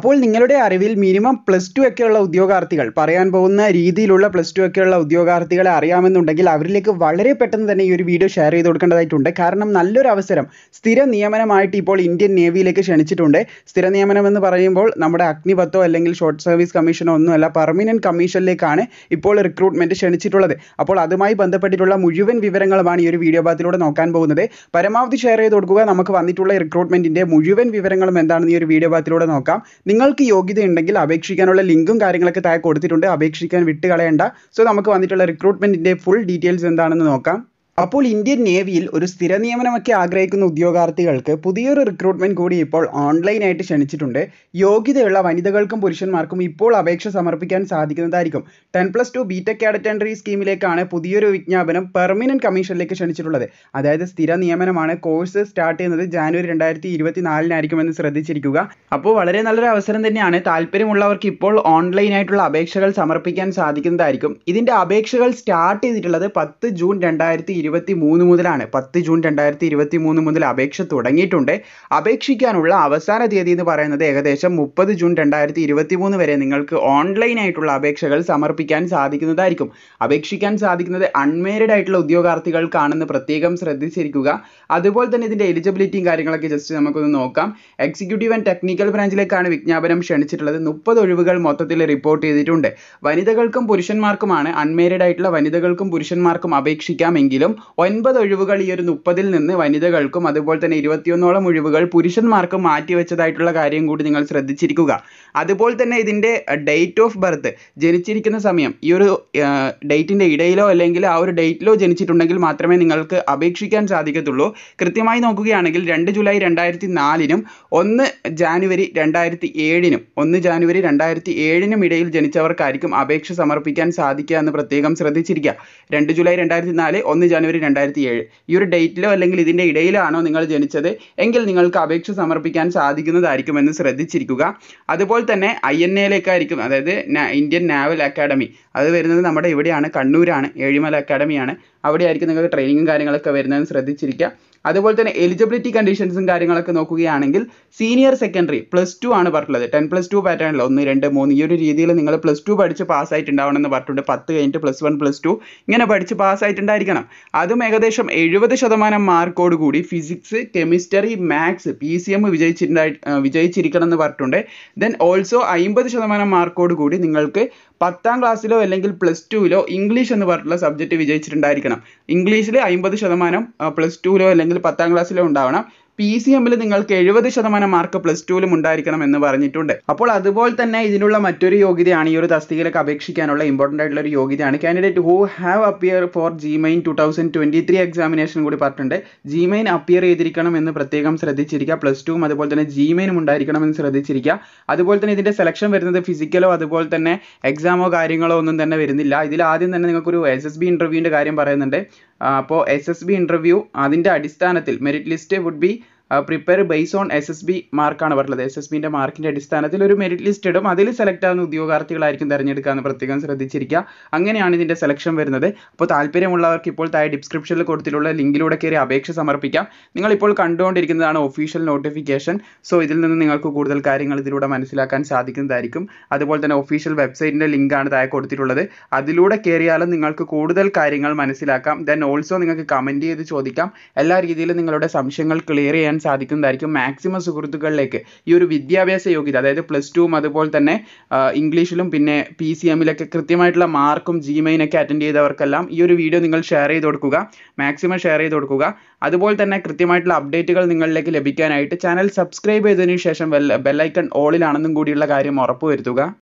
അപ്പോൾ നിങ്ങളുടെ അറിവിൽ മിനിമം പ്ലസ് ടു ഒക്കെയുള്ള ഉദ്യോഗാർത്ഥികൾ പറയാൻ പോകുന്ന രീതിയിലുള്ള പ്ലസ് ടു ഒക്കെയുള്ള ഉദ്യോഗാർത്ഥികളെ അറിയാമെന്നുണ്ടെങ്കിൽ അവരിലേക്ക് വളരെ പെട്ടെന്ന് തന്നെ ഈ ഒരു വീഡിയോ ഷെയർ ചെയ്ത് കൊടുക്കേണ്ടതായിട്ടുണ്ട് കാരണം നല്ലൊരു അവസരം സ്ഥിര നിയമനമായിട്ട് ഇപ്പോൾ ഇന്ത്യൻ നേവിയിലേക്ക് ക്ഷണിച്ചിട്ടുണ്ട് സ്ഥിര നിയമനം എന്ന് പറയുമ്പോൾ നമ്മുടെ അഗ്നിപത്തോ അല്ലെങ്കിൽ ഷോർട്ട് സർവീസ് കമ്മീഷനോ ഒന്നുമല്ല പെർമനന്റ് കമ്മീഷനിലേക്കാണ് ഇപ്പോൾ റിക്രൂട്ട്മെന്റ് ക്ഷണിച്ചിട്ടുള്ളത് അപ്പോൾ അതുമായി ബന്ധപ്പെട്ടിട്ടുള്ള മുഴുവൻ വിവരങ്ങളുമാണ് ഈ ഒരു വീഡിയോ ഭാഗത്തിലൂടെ നോക്കാൻ പോകുന്നത് പരമാവധി ഷെയർ ചെയ്ത് കൊടുക്കുക നമുക്ക് വന്നിട്ടുള്ള റിക്രൂട്ട്മെന്റിന്റെ മുഴുവൻ വിവരങ്ങളും എന്താണെന്ന് ഈ ഒരു വീഡിയോ ഭാഗത്തിലൂടെ നോക്കാം നിങ്ങൾക്ക് യോഗ്യതയുണ്ടെങ്കിൽ അപേക്ഷിക്കാനുള്ള ലിങ്കും കാര്യങ്ങളൊക്കെ താഴെ കൊടുത്തിട്ടുണ്ട് അപേക്ഷിക്കാൻ വിട്ടുകളയണ്ട സോ നമുക്ക് വന്നിട്ടുള്ള റിക്രൂട്ട്മെന്റിന്റെ ഫുൾ ഡീറ്റെയിൽസ് എന്താണെന്ന് നോക്കാം അപ്പോൾ ഇന്ത്യൻ നേവിയിൽ ഒരു സ്ഥിര നിയമനമൊക്കെ ആഗ്രഹിക്കുന്ന ഉദ്യോഗാർത്ഥികൾക്ക് പുതിയൊരു റിക്രൂട്ട്മെന്റ് കൂടി ഇപ്പോൾ ഓൺലൈനായിട്ട് ക്ഷണിച്ചിട്ടുണ്ട് യോഗ്യതയുള്ള വനിതകൾക്കും പുരുഷന്മാർക്കും ഇപ്പോൾ അപേക്ഷ സമർപ്പിക്കാൻ സാധിക്കുന്നതായിരിക്കും ten plus two BTech cadet entry സ്കീമിലേക്കാണ് പുതിയൊരു വിജ്ഞാപനം പെർമനന്റ് കമ്മീഷനിലേക്ക് ക്ഷണിച്ചിട്ടുള്ളത് അതായത് സ്ഥിര നിയമനമാണ് കോഴ്സ് സ്റ്റാർട്ട് ചെയ്യുന്നത് ജാനുവരി രണ്ടായിരത്തി ഇരുപത്തി നാലിനായിരിക്കുമെന്ന് ശ്രദ്ധിച്ചിരിക്കുക അപ്പോൾ വളരെ നല്ലൊരു അവസരം തന്നെയാണ് താല്പര്യമുള്ളവർക്ക് ഇപ്പോൾ ഓൺലൈൻ ആയിട്ടുള്ള അപേക്ഷകൾ സമർപ്പിക്കാൻ സാധിക്കുന്നതായിരിക്കും ഇതിന്റെ അപേക്ഷകൾ സ്റ്റാർട്ട് ചെയ്തിട്ടുള്ളത് പത്ത് ജൂൺ രണ്ടായിരത്തി ഇരുപത്തി മൂന്ന് മുതലാണ് പത്ത് ജൂൺ രണ്ടായിരത്തി ഇരുപത്തി മൂന്ന് മുതൽ അപേക്ഷ തുടങ്ങിയിട്ടുണ്ട് അപേക്ഷിക്കാനുള്ള അവസാന തീയതി എന്ന് പറയുന്നത് ഏകദേശം മുപ്പത് ജൂൺ രണ്ടായിരത്തി ഇരുപത്തി മൂന്ന് വരെ നിങ്ങൾക്ക് ഓൺലൈൻ ആയിട്ടുള്ള അപേക്ഷകൾ സമർപ്പിക്കാൻ സാധിക്കുന്നതായിരിക്കും അപേക്ഷിക്കാൻ സാധിക്കുന്നത് അൺമേരിഡ് ആയിട്ടുള്ള ഉദ്യോഗാർത്ഥികൾക്കാണെന്ന് പ്രത്യേകം ശ്രദ്ധിച്ചിരിക്കുക അതുപോലെ തന്നെ ഇതിന്റെ എലിജിബിലിറ്റിയും കാര്യങ്ങളൊക്കെ ജസ്റ്റ് നമുക്കൊന്ന് നോക്കാം എക്സിക്യൂട്ടീവ് ആൻഡ് ടെക്നിക്കൽ ബ്രാഞ്ചിലേക്കാണ് വിജ്ഞാപനം ക്ഷണിച്ചിട്ടുള്ളത് മുപ്പത് ഒഴിവുകൾ മൊത്തത്തിൽ റിപ്പോർട്ട് ചെയ്തിട്ടുണ്ട് വനിതകൾക്കും പുരുഷന്മാർക്കുമാണ് അൺമേരിഡ് ആയിട്ടുള്ള വനിതകൾക്കും പുരുഷന്മാർക്കും അപേക്ഷിക്കാമെങ്കിലും ഒൻപത് ഒഴിവുകൾ ഈ ഒരു മുപ്പതിൽ നിന്ന് വനിതകൾക്കും അതുപോലെ തന്നെ ഇരുപത്തിയൊന്നോളം ഒഴിവുകൾ പുരുഷന്മാർക്കും മാറ്റിവെച്ചതായിട്ടുള്ള കാര്യം കൂടി നിങ്ങൾ ശ്രദ്ധിച്ചിരിക്കുക അതുപോലെ തന്നെ ഇതിന്റെ ഡേറ്റ് ഓഫ് ബർത്ത് ജനിച്ചിരിക്കുന്ന സമയം ഈ ഒരു ഡേറ്റിന്റെ ഇടയിലോ അല്ലെങ്കിൽ ആ ഒരു ഡേറ്റിലോ ജനിച്ചിട്ടുണ്ടെങ്കിൽ മാത്രമേ നിങ്ങൾക്ക് അപേക്ഷിക്കാൻ സാധിക്കത്തുള്ളൂ കൃത്യമായി നോക്കുകയാണെങ്കിൽ രണ്ട് ജൂലൈ രണ്ടായിരത്തി നാലിനും ഒന്ന് ജാനുവരി രണ്ടായിരത്തി ഏഴിനും ഒന്ന് ജാനുവരി രണ്ടായിരത്തി ഏഴിനും ഇടയിൽ ജനിച്ചവർക്കായിരിക്കും അപേക്ഷ സമർപ്പിക്കാൻ സാധിക്കുക എന്ന് പ്രത്യേകം ശ്രദ്ധിച്ചിരിക്കുക രണ്ട് ജൂലൈ രണ്ടായിരത്തി നാല് ഒന്ന് ജാനുവരി രണ്ടായിരത്തി ഏഴ് ഈ ഒരു ഡേറ്റിലോ അല്ലെങ്കിൽ ഇതിന്റെ ഇടയിലാണോ നിങ്ങൾ ജനിച്ചത് എങ്കിൽ നിങ്ങൾക്ക് അപേക്ഷ സമർപ്പിക്കാൻ സാധിക്കുന്നതായിരിക്കുമെന്ന് ശ്രദ്ധിച്ചിരിക്കുക അതുപോലെ തന്നെ ഐ എൻ എയിലേക്കായിരിക്കും അതായത് ഇന്ത്യൻ നാവൽ അക്കാഡമി അത് വരുന്നത് നമ്മുടെ ഇവിടെയാണ് കണ്ണൂരാണ് ഏഴിമല അക്കാഡമിയാണ് അവിടെ ആയിരിക്കും നിങ്ങൾക്ക് ട്രെയിനിങ്ങും കാര്യങ്ങളൊക്കെ വരുന്നതെന്ന് ശ്രദ്ധിച്ചിരിക്കുക അതുപോലെ തന്നെ എലിജിബിലിറ്റി കണ്ടീഷൻസും കാര്യങ്ങളൊക്കെ നോക്കുകയാണെങ്കിൽ സീനിയർ സെക്കൻഡറി പ്ലസ് ടു ആണ് പറഞ്ഞിട്ടുള്ളത് ടെൻ പ്ലസ് ടു പാറ്റേണിൽ ഒന്ന് രണ്ട് മൂന്ന് ഈ ഒരു രീതിയിൽ നിങ്ങൾ പ്ലസ് ടു പഠിച്ച് പാസ്സായിട്ടുണ്ടാവണം എന്ന് പറഞ്ഞിട്ടുണ്ട് പത്ത് കഴിഞ്ഞിട്ട് പ്ലസ് വൺ പ്ലസ് ടു ഇങ്ങനെ പഠിച്ച് പാസ്സായിട്ടുണ്ടായിരിക്കണം അതും ഏകദേശം എഴുപത് ശതമാനം മാർക്കോട് കൂടി physics chemistry maths P C M വിജയിച്ചിട്ടുണ്ടായി വിജയിച്ചിരിക്കണം എന്ന് പറഞ്ഞിട്ടുണ്ട് ദെൻ ഓൾസോ അമ്പത് ശതമാനം മാർക്കോട് കൂടി നിങ്ങൾക്ക് പത്താം ക്ലാസ്സിലോ അല്ലെങ്കിൽ പ്ലസ് ടുവിലോ ഇംഗ്ലീഷ് എന്ന് പറഞ്ഞിട്ടുള്ള സബ്ജക്റ്റ് വിജയിച്ചിട്ടുണ്ടായിരിക്കണം ഇംഗ്ലീഷിൽ അമ്പത് ശതമാനം പ്ലസ് ടുവിലോ അല്ലെങ്കിൽ പത്താം ക്ലാസ്സിലോ ഉണ്ടാവണം പി സി എമ്മിൽ നിങ്ങൾക്ക് എഴുപത് ശതമാനം മാർക്ക് പ്ലസ് ടുവിലും ഉണ്ടായിരിക്കണം എന്ന് പറഞ്ഞിട്ടുണ്ട് അപ്പോൾ അതുപോലെ തന്നെ ഇതിനുള്ള മറ്റൊരു യോഗ്യതയാണ് ഈ ഒരു തസ്തികയിലേക്ക് അപേക്ഷിക്കാനുള്ള ഇമ്പോർട്ടൻ്റ് ആയിട്ടുള്ള ഒരു യോഗ്യതയാണ് candidate who have appear for JEE Main two thousand twenty three examination കൂടി പറഞ്ഞിട്ടുണ്ട് ജിമെയിൻ അപ്പിയർ ചെയ്തിരിക്കണം എന്ന് പ്രത്യേകം ശ്രദ്ധിച്ചിരിക്കുക പ്ലസ് ടുവും അതുപോലെ തന്നെ ജിമെയിനും ഉണ്ടായിരിക്കണം എന്ന് ശ്രദ്ധിച്ചിരിക്കുക അതുപോലെ തന്നെ ഇതിൻ്റെ സെലക്ഷൻ വരുന്നത് ഫിസിക്കലോ അതുപോലെ തന്നെ എക്സാമോ കാര്യങ്ങളോ ഒന്നും തന്നെ വരുന്നില്ല ഇതിൽ ആദ്യം തന്നെ നിങ്ങൾക്കൊരു എസ് എസ് ബി ഇൻ്റർവ്യൂവിൻ്റെ കാര്യം പറയുന്നുണ്ട് അപ്പോൾ എസ് എസ് ബി ഇൻ്റർവ്യൂ അതിൻ്റെ അടിസ്ഥാനത്തിൽ merit list would be prepare base on S S B മാർക്കാണ് പറഞ്ഞത് എസ് എസ് ബിൻ്റെ മാർക്കിൻ്റെ അടിസ്ഥാനത്തിൽ ഒരു മെറിറ്റ് ലിസ്റ്റ് ഇടും അതിൽ സെലക്ട് ആവുന്ന ഉദ്യോഗാർത്ഥികളായിരിക്കും തിരഞ്ഞെടുക്കുക എന്ന് പ്രത്യേകം ശ്രദ്ധിച്ചിരിക്കുക അങ്ങനെയാണ് ഇതിൻ്റെ സെലക്ഷൻ വരുന്നത് അപ്പോൾ താല്പര്യമുള്ളവർക്ക് ഇപ്പോൾ താഴെ ഡിസ്ക്രിപ്ഷനിൽ കൊടുത്തിട്ടുള്ള ലിങ്കിലൂടെ കയറി അപേക്ഷ സമർപ്പിക്കാം നിങ്ങൾ ഇപ്പോൾ കണ്ടുകൊണ്ടിരിക്കുന്നതാണ് ഒഫീഷ്യൽ നോട്ടിഫിക്കേഷൻ സോ ഇതിൽ നിന്ന് നിങ്ങൾക്ക് കൂടുതൽ കാര്യങ്ങൾ ഇതിലൂടെ മനസ്സിലാക്കാൻ സാധിക്കുന്നതായിരിക്കും അതുപോലെ തന്നെ ഒഫീഷ്യൽ വെബ്സൈറ്റിൻ്റെ ലിങ്കാണ് താഴെ കൊടുത്തിട്ടുള്ളത് അതിലൂടെ കയറിയാലും നിങ്ങൾക്ക് കൂടുതൽ കാര്യങ്ങൾ മനസ്സിലാക്കാം ദെൻ ഓൾസോ നിങ്ങൾക്ക് കമൻറ്റ് ചെയ്ത് ചോദിക്കാം എല്ലാ രീതിയിലും നിങ്ങളുടെ സംശയങ്ങൾ ക്ലിയർ ചെയ്യാൻ സാധിക്കുന്നതായിരിക്കും മാക്സിമം സുഹൃത്തുക്കളിലേക്ക് ഈ ഒരു വിദ്യാഭ്യാസ യോഗ്യത അതായത് പ്ലസ് ടുവും അതുപോലെ തന്നെ ഇംഗ്ലീഷിലും പിന്നെ പി സി എമ്മിലൊക്കെ കൃത്യമായിട്ടുള്ള മാർക്കും ജിമെയിനൊക്കെ അറ്റൻഡ് ചെയ്തവർക്കെല്ലാം ഈ ഒരു വീഡിയോ നിങ്ങൾ ഷെയർ ചെയ്ത് കൊടുക്കുക മാക്സിമം ഷെയർ ചെയ്ത് കൊടുക്കുക അതുപോലെ തന്നെ കൃത്യമായിട്ടുള്ള അപ്ഡേറ്റുകൾ നിങ്ങളിലേക്ക് ലഭിക്കാനായിട്ട് ചാനൽ സബ്സ്ക്രൈബ് ചെയ്തതിനു ശേഷം ബെല്ലൈക്കൺ ഓളിലാണെന്നും കൂടിയുള്ള കാര്യം ഉറപ്പുവരുത്തുക